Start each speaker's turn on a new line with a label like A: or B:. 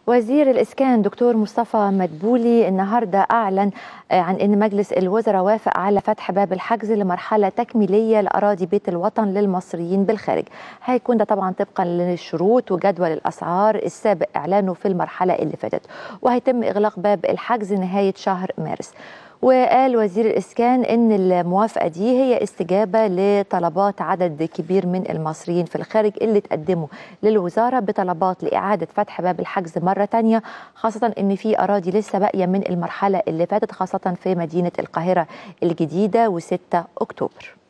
A: وزير الإسكان دكتور مصطفى مدبولي النهاردة أعلن عن أن مجلس الوزراء وافق على فتح باب الحجز لمرحلة تكميلية لأراضي بيت الوطن للمصريين بالخارج هيكون ده طبعا طبقا للشروط وجدول الأسعار السابق إعلانه في المرحلة اللي فاتت وهيتم إغلاق باب الحجز نهاية شهر مارس وقال وزير الإسكان أن الموافقة دي هي استجابة لطلبات عدد كبير من المصريين في الخارج اللي تقدموا للوزارة بطلبات لإعادة فتح باب الحجز مرة تانية خاصة أن في أراضي لسه باقية من المرحلة اللي فاتت خاصة في مدينة القاهرة الجديدة و6 أكتوبر